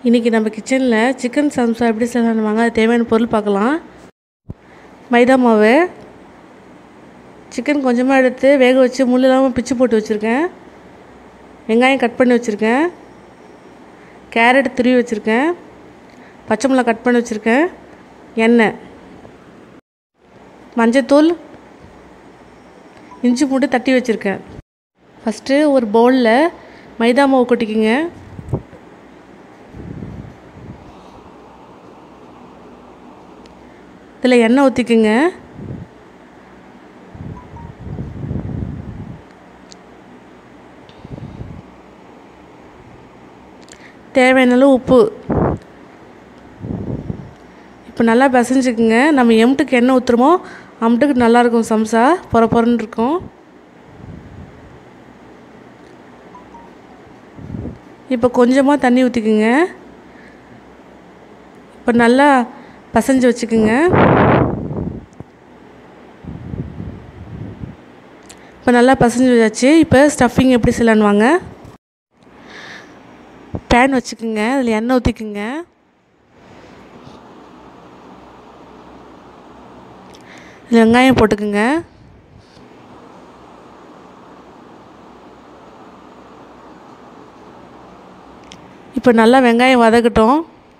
இன்றைக்கி நம்ம கிச்சனில் சிக்கன் சம்சா எப்படி செய்யலாம்னு அது தேவையான பொருள் பார்க்கலாம் மைதா மாவு சிக்கன் கொஞ்சமாக எடுத்து வேக வச்சு முள் இல்லாமல் பிச்சு போட்டு வச்சுருக்கேன் வெங்காயம் கட் பண்ணி வச்சுருக்கேன் கேரட் துருவி வச்சுருக்கேன் பச்சை மிளகா கட் பண்ணி வச்சுருக்கேன் எண்ணெய் மஞ்சத்தூள் இஞ்சி பூண்டு தட்டி வச்சுருக்கேன் ஃபஸ்ட்டு ஒரு பவுலில் மைதா மாவு கொட்டிக்கிங்க இதில் எண்ணெய் ஊற்றிக்குங்க தேவையான அளவு உப்பு இப்போ நல்லா பிசைஞ்சுக்குங்க நம்ம எம்ட்டுக்கு எண்ணெய் ஊற்றுறோமோ அம்ட்டுக்கு நல்லாயிருக்கும் சம்சா பொற பொறன்னு இருக்கும் இப்போ கொஞ்சமாக தண்ணி ஊற்றிக்குங்க இப்போ நல்லா பசைஞ்சு வச்சுக்குங்க இப்போ நல்லா பசைஞ்சு வச்சாச்சு இப்போ ஸ்டஃபிங் எப்படி செய்யலான்னு வாங்க பேன் வச்சுக்குங்க அதில் எண்ணெய் ஊற்றிக்குங்க இதில் வெங்காயம் போட்டுக்குங்க இப்போ நல்லா வெங்காயம் வதக்கட்டும்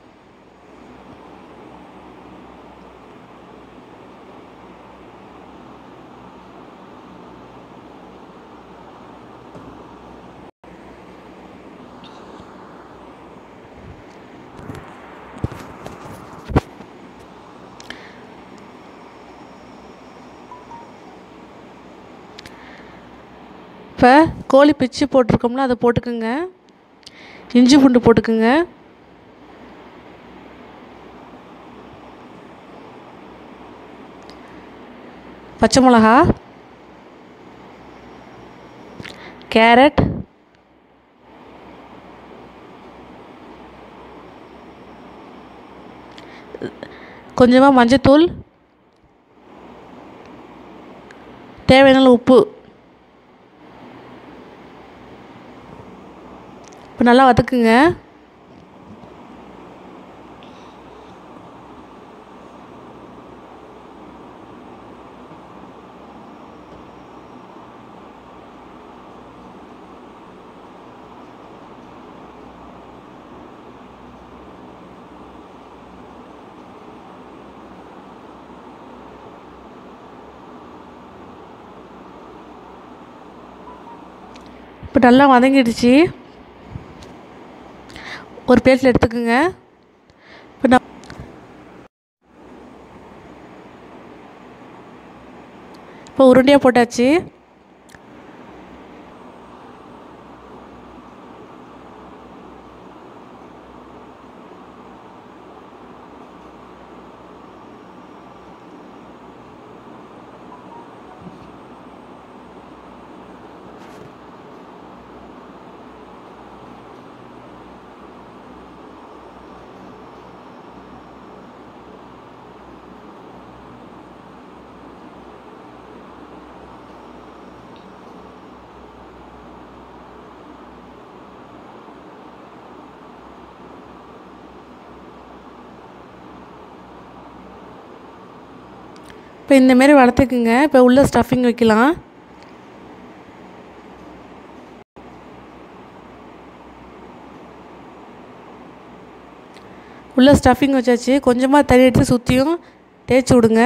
இப்போ கோழி பிச்சு போட்டிருக்கோம்ல அதை போட்டுக்குங்க இஞ்சி பூண்டு போட்டுக்குங்க பச்சை மிளகா கேரட் கொஞ்சமாக மஞ்சத்தூள் தேவையான உப்பு இப்போ நல்லா வதக்குங்க இப்போ நல்லா வதங்கிடுச்சு ஒரு பிளேட்டில் எடுத்துக்கோங்க இப்போ நான் இப்போ உருண்டையாக போட்டாச்சு இப்போ இந்தமாரி வளர்த்துக்குங்க இப்போ உள்ளே ஸ்டஃபிங் வைக்கலாம் உள்ளே ஸ்டஃபிங் வச்சாச்சு கொஞ்சமாக தண்ணி எடுத்து சுற்றியும் தேய்ச்சி விடுங்க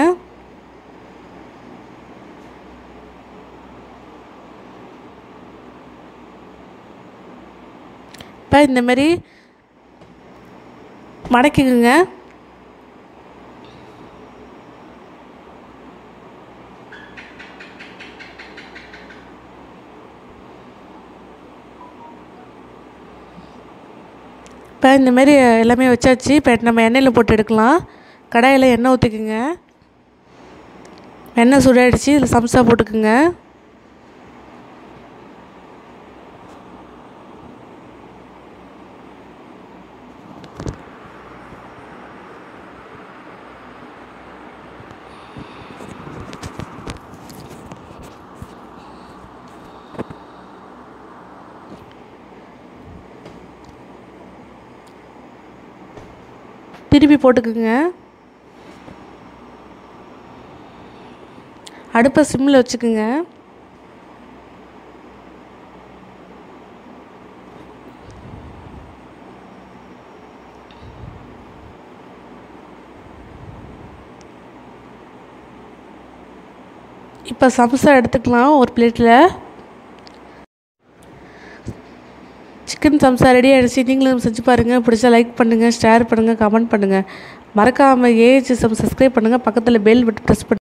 இப்போ இந்தமாரி மடக்கிக்குங்க இப்போ இந்தமாரி எல்லாமே வச்சாச்சு இப்போ நம்ம எண்ணெயில் போட்டு எடுக்கலாம் கடாயில் எண்ணெய் ஊற்றிக்குங்க எண்ணெய் சூடாயிடுச்சு இதில் சம்சா போட்டுக்குங்க திருப்பி போட்டுக்குங்க அடுப்பை சிம்மில் வச்சுக்குங்க இப்போ சம்சா எடுத்துக்கலாம் ஒரு பிளேட்டில் சிக்கன் சம்சா ரெடி ஆகிடுச்சு நீங்களும் செஞ்சு பாருங்கள் பிடிச்சா லைக் பண்ணுங்கள் ஷேர் பண்ணுங்கள் கமெண்ட் பண்ணுங்கள் மறக்காமல் ஏஹெச்எஸ்எம் சப்ஸ்கிரைப் பண்ணுங்கள் பக்கத்தில் பெல் பட்டன் ப்ரெஸ் பண்ணி